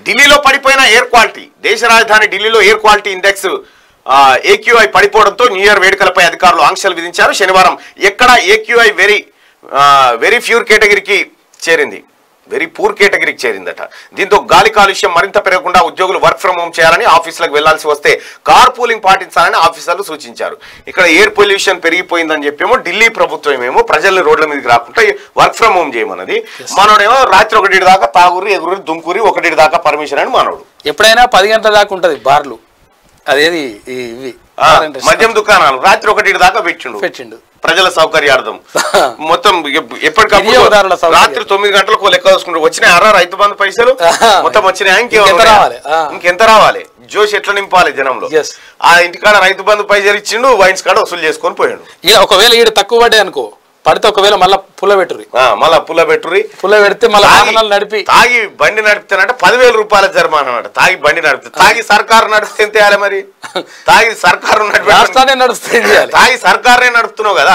ఢిల్లీలో పడిపోయిన air quality దేశ రాజధాని ఢిల్లీలో ఎయిర్ క్వాలిటీ ఇండెక్స్ ఏక్యూఐ పడిపోవడంతో న్యూ ఇయర్ వేడుకలపై అధికారులు ఆంక్షలు విధించారు శనివారం ఎక్కడ ఏక్యూఐ వెరీ వెరీ ఫ్యూర్ కేటగిరీకి చేరింది వెరీ పూర్ కేటగిరీకి చేరిందట దీంతో గాలి కాలుష్యం మరింత పెరగకుండా ఉద్యోగులు వర్క్ ఫ్రం హోమ్ చేయాలని ఆఫీసులకు వెళ్లాల్సి వస్తే కార్ పూలింగ్ పాటించాలని ఆఫీసర్లు సూచించారు ఇక్కడ ఎయిర్ పొల్యూషన్ పెరిగిపోయిందని చెప్పేమో ఢిల్లీ ప్రభుత్వం ఏమో ప్రజల్ని రోడ్ల మీదకి రాకుండా వర్క్ ఫ్రం హోమ్ చేయమన్నది మనోడేమో రాత్రి ఒకటి దాకా తాగురి ఎగురి దుంకురి ఒకటి దాకా పర్మిషన్ అని మనోడు ఎప్పుడైనా పది గంటల దాకా ఉంటది బార్లు అదేది ఈ- ఇవి ఆ, బార్ అండ్ రెస్టారెంట్. మద్యం దుకాణాలు రాత్రి ఒకటి దాకా పెట్టిండు పెట్టిండు ప్రజల సౌకర్యార్థం మొత్తం ఎప్- ఎప్పటికప్పుడు వినియోగదారుల సౌకర్యం. రాత్రి తొమ్మిది గంటలకు లెక్క చూసుకుంటారు వచ్చినాయి అరా రైతు బంధు పైసలు ఆహా. మొత్తం వచ్చినాయి ఇంకెంత ఇంకేమన్నా రావాలి? ఆ. ఇంకెంత రావాలి జోష్ ఎట్లా నింపాలి జనంలో Yes. ఆ ఇంటికాడ రైతు బంధు పైసలు ఇచ్చిండు వైన్స్ కాడ వసూలు చేసుకొని పోయాడు ఈడ ఒకవేళ ఈడ తక్కువ పడ్డాయి అనుకో పడితే ఒకవేళ మళ్ళా పుల్ల పెట్టుర్రి ఆ, మళ్ళా పుల్ల పెట్టురి పుల్ల పెడితే మళ్ళీ తాగి- వాహనాలు నడిపి తాగి బండి నడిపితేనంటే పదివేల రూపాయల జరిమానా అన్నమాట తాగి బండి నడిపితే తాగి సర్కారు నడిపితే ఎంత వేయాలి మరి తాగి సర్కారు నడిపి రాష్ట్రాన్ని నడుస్తుంది చేయాలి తాగి సర్కారే నడుపుతున్నావు కదా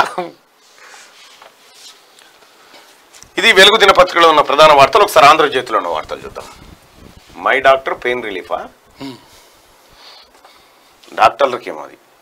ఇది వెలుగు దినపత్రికలో ఉన్న ప్రధాన వార్తలు ఒకసారి ఆంధ్రజ్యోతిలో ఉన్న వార్తలు చూద్దాం మై డాక్టర్ పెయిన్ రిలీఫా డాక్టర్లకి ఏమో అది